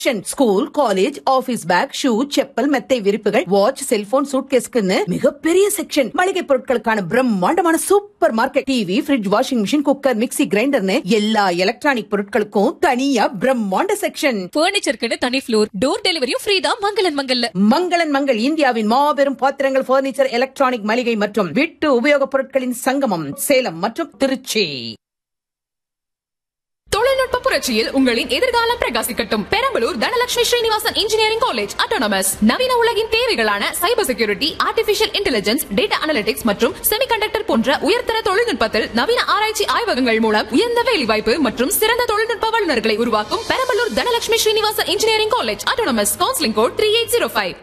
School college office bag shoe chappal மெத்தை விரிப்புகள் watch cellphone சூட்கேஸ்க்குன்னு மிகப்பெரிய செக்ஷன் மளிகை பொருட்களுக்கான பிரம்மாண்டமான super market TV fridge washing machine cooker mixie கிரைண்டர்னு எல்லா எலக்ட்ரானிக் பொருட்களுக்கும் தனியா பிரம்மாண்ட செக்ஷன் பர்னிச்சருக்குன்னு தனி ஃப்ளோர் டோர் டெலிவரியும் ஃப்ரீ தான் மங்களன் மங்கல்ல மங்களன் மங்கள் இந்தியாவின் மாபெரும் பாத்திரங்கள் பர்னிச்சர் எலக்ட்ரானிக் மளிகை மற்றும் வீட்டு உபயோகப் பொருட்களின் சங்கமம் சேலம் மற்றும் திருச்சி தொழில்நுட்ப புரட்சியில் உங்களின் எதிர்காலம் பிரகாசிக்கட்டும் Perambalur Dhanalakshmi Srinivasan engineering college autonomous நவீன உலகின் தேவைகளான cyber security artificial intelligence data analytics மற்றும் செமிகண்டக்டர் போன்ற உயர்தர தொழில்நுட்பத்தில் நவீன ஆராய்ச்சி ஆய்வகங்கள் மூலம் உயர்ந்த வேலைவாய்ப்பு மற்றும் சிறந்த தொழில்நுட்ப வல்லுநர்களை உருவாக்கும் Perambalur Dhanalakshmi Srinivasan engineering college autonomous counselling code three eight zero five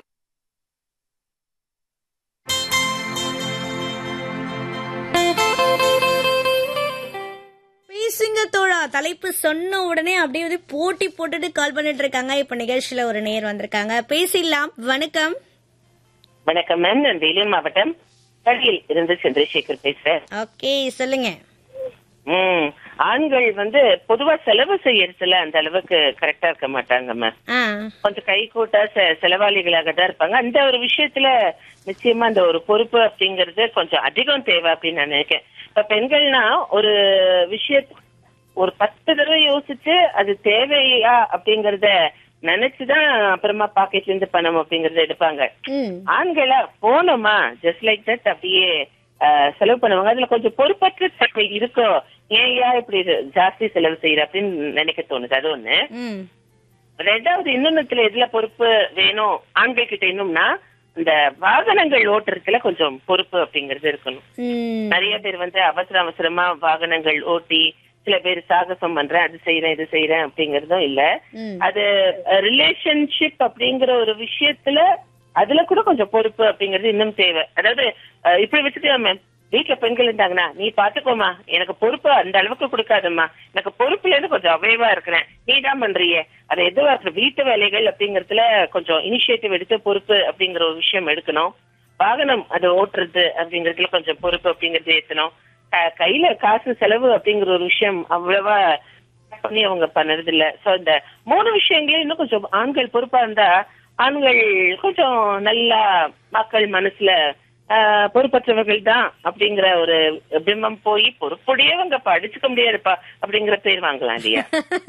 பேசுங்க தோழா தலைப்பு சொன்ன உடனே அப்படியே வந்து போட்டி போட்டுட்டு கால் பண்ணிட்டு இருக்காங்க இப்ப நிகழ்ச்சியில ஒரு நேர் வந்திருக்காங்க பேசிடலாம் வணக்கம் வணக்கம் மேம் நான் வேலூர் மாவட்டம் கடியில் இருந்து சந்திரசேகர் பேசுறேன் ஓகே சொல்லுங்க ம் ஆண்கள் வந்து பொதுவா செலவு செய்யறதுல அந்த அளவுக்கு கரெக்டா இருக்க மாட்டாங்க மேம் ஆ கொஞ்சம் கை கூட்டா செ- செலவாளிகளாக தான் இருப்பாங்க அந்த ஒரு விஷயத்துல நிச்சயமா அந்த ஒரு பொறுப்பு அப்படிங்கறது கொஞ்சம் அதிகம் தேவை அப்படின்னு நான் நினைக்கிறேன் இப்ப பெண்கள்னா ஒரு விஷயத்த ஒரு பத்து தடவை யோசிச்சு அது தேவையா அப்படிங்கறத நினைச்சுதான் அப்புறமா பாக்கெட்ல இருந்து பணம் அப்படிங்கறத எடுப்பாங்க ம் ஆண்களா போனோமா ஜஸ்ட் லைக் தட் அப்படியே அஹ், செலவு பண்ணுவாங்க அதுல கொஞ்சம் பொறுப்பற்ற தன்மை இருக்கோ ஏன்யா இப்படி இது ஜாஸ்தி செலவு செய்யற அப்படின்னு நினைக்க தோணுது அது ஒண்ணு ம் ரெண்டாவது இன்னொன்னுத்துல எதுல பொறுப்பு வேணும் ஆண்கள் கிட்ட இன்னும்னா இந்த வாகனங்கள் ஓட்டுறதுல கொஞ்சம் பொறுப்பு அப்படிங்கறது இருக்கணும் ம் நிறைய பேர் வந்து அவசர அவசரமா வாகனங்கள் ஓட்டி சில பேர் சாகசம் பண்றேன் அது செய்யறேன் இது செய்யறேன் அப்படிங்கறதும் இல்ல ம். அது ரிலேஷன்ஷிப் அப்படிங்கிற ஒரு விஷயத்துல அதுல கூட கொஞ்சம் பொறுப்பு அப்படிங்கிறது இன்னும் தேவை அதாவது அஹ், இப்படி வச்சுட்டு மேம் வீட்டுல பெண்கள் இருந்தாங்கன்னா நீ பாத்துக்கோமா எனக்கு பொறுப்பு அந்த அளவுக்கு கொடுக்காதம்மா எனக்கு பொறுப்புல இருந்து கொஞ்சம் அவைவா இருக்கிறேன் நீ தான் பண்றியே அது எதுவா இருக்கு வீட்டு வேலைகள் அப்படிங்கறதுல கொஞ்சம் இனிஷியேட்டிவ் எடுத்து பொறுப்பு அப்படிங்கிற ஒரு விஷயம் எடுக்கணும் வாகனம் அது ஓட்டுறது அப்படிங்கறதுல கொஞ்சம் பொறுப்பு அப்படிங்கறது ஏத்தணும் க- கையில காசு செலவு அப்படிங்கிற ஒரு விஷயம் அவ்வளவா பண்ணி அவங்க பண்ணறது இல்ல சோ இந்த மூணு விஷயங்களையும் இன்னும் கொஞ்சம் ஆண்கள் பொறுப்பா இருந்தா ஆண்கள் கொஞ்சம் நல்லா மக்கள் மனசுல ஆஹ், பொறுப்பற்றவர்கள் தான் அப்படிங்கிற ஒரு பிம்பம் போய் பொறுப்புடையவங்க படிச்சுக்க முடியாதுப்பா அப்படிங்கிற பேர் வாங்கலாம் இல்லையா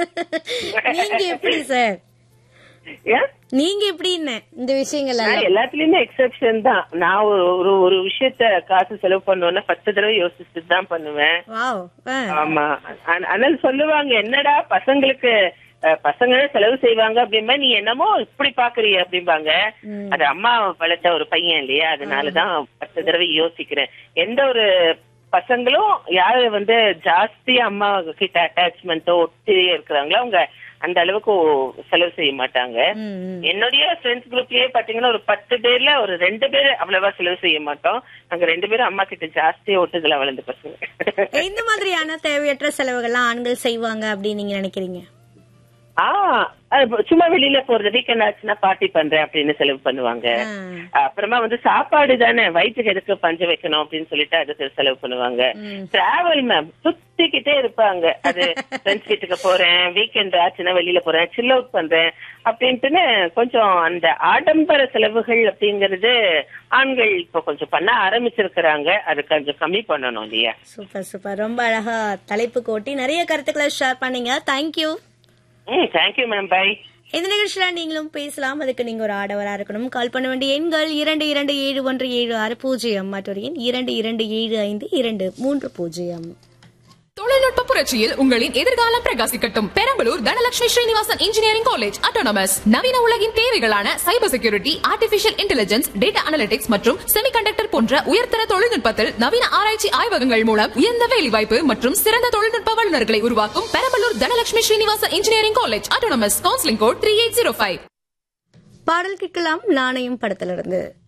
நீங்க எப்படி சார் ஏன்? நீங்க எப்படின்னு இந்த விஷயங்கள் நான் எல்லாம் எல்லாத்துலயுமே எக்ஸெப்ஷன் தான் நான் ஒரு ஒரு ஒரு விஷயத்த காசு செலவு பண்ணுவேன்னா பத்து தடவை யோசிச்சுட்டு தான் பண்ணுவேன் வாவ் ஆ. ஆமா ஆன- ஆனால் சொல்லுவாங்க என்னடா பசங்களுக்கு அஹ், பசங்க செலவு செய்வாங்க அப்படிம்பா நீ என்னமோ இப்படி பாக்குறிய அப்படிம்பாங்க அது அம்மா வளர்த்த ஒரு பையன் இல்லையா அதனாலதான் பத்து தடவை யோசிக்கிறேன் எந்த ஒரு பசங்களும் யாரு வந்து ஜாஸ்தியா அம்மா கிட்ட அட்டாச்மெண்ட்டோ ஒட்டி இருக்கிறாங்களோ அவங்க அந்த அளவுக்கு செலவு செய்ய மாட்டாங்க ம், ம். என்னுடைய ஃப்ரெண்ட்ஸ் குரூப்லயே பாத்தீங்கன்னா ஒரு பத்து பேர்ல ஒரு ரெண்டு பேர் அவ்வளவா செலவு செய்ய மாட்டோம் நாங்க ரெண்டு பேரும் அம்மா கிட்ட ஜாஸ்தியா ஒட்டுதலா வளர்ந்த பசங்க எந்த மாதிரியான தேவையற்ற செலவுகள்லாம் ஆண்கள் செய்வாங்க அப்படின்னு நீங்க நினைக்கிறீங்க ஆ அது இப்ப சும்மா வெளியில போறது வீக்கெண்ட் ஆச்சுன்னா பார்ட்டி பண்றேன் அப்படின்னு செலவு பண்ணுவாங்க ஆ. அப்புறமா வந்து சாப்பாடு தானே வயிற்றுக்கு எதுக்கு பஞ்ச வைக்கணும் அப்படின்னு சொல்லிட்டு அதுக்கு செலவு பண்ணுவாங்க டிராவல் மேம் சுத்திக்கிட்டே இருப்பாங்க அது ஃப்ரெண்ட்ஸ் வீட்டுக்கு போறேன் வீக்கெண்ட் ஆச்சுன்னா வெளியில போறேன் சில் அவுட் பண்றேன் அப்படின்ட்டுன்னு கொஞ்சம் அந்த ஆடம்பர செலவுகள் அப்படிங்கறது ஆண்கள் இப்போ கொஞ்சம் பண்ண ஆரம்பிச்சிருக்கிறாங்க அது கொஞ்சம் கம்மி பண்ணணும் இல்லையா சூப்பர் சூப்பர் ரொம்ப அழகா தலைப்பு கோட்டி நிறைய கருத்துக்களை ஷேர் பண்ணீங்க தேங்க்யூ ம் தேங்க்யூ மேம் பை இந்த நிகழ்ச்சியில நீங்களும் பேசலாம் அதுக்கு நீங்க ஒரு ஆடவரா இருக்கணும் கால் பண்ண வேண்டிய எண்கள் இரண்டு இரண்டு ஏழு ஒன்று ஏழு ஆறு பூஜ்ஜியம் மற்றொரு எண் இரண்டு இரண்டு ஏழு ஐந்து இரண்டு மூன்று பூஜ்ஜியம் தொழில்நுட்ப புரட்சியில் உங்களின் எதிர்காலம் பிரகாசிக்கட்டும் Perambalur Dhanalakshmi Srinivasan engineering college autonomous நவீன உலகின் தேவைகளான cyber security artificial intelligence data analytics மற்றும் செமிகண்டக்டர் போன்ற உயர்தர தொழில்நுட்பத்தில் நவீன ஆராய்ச்சி ஆய்வகங்கள் மூலம் உயர்ந்த வேலைவாய்ப்பு மற்றும் சிறந்த தொழில்நுட்ப வல்லுநர்களை உருவாக்கும் Perambalur Dhanalakshmi Srinivasan engineering college autonomous counselling code three eight zero five பாடல் கேட்கலாம் நாணயம் படத்திலிருந்து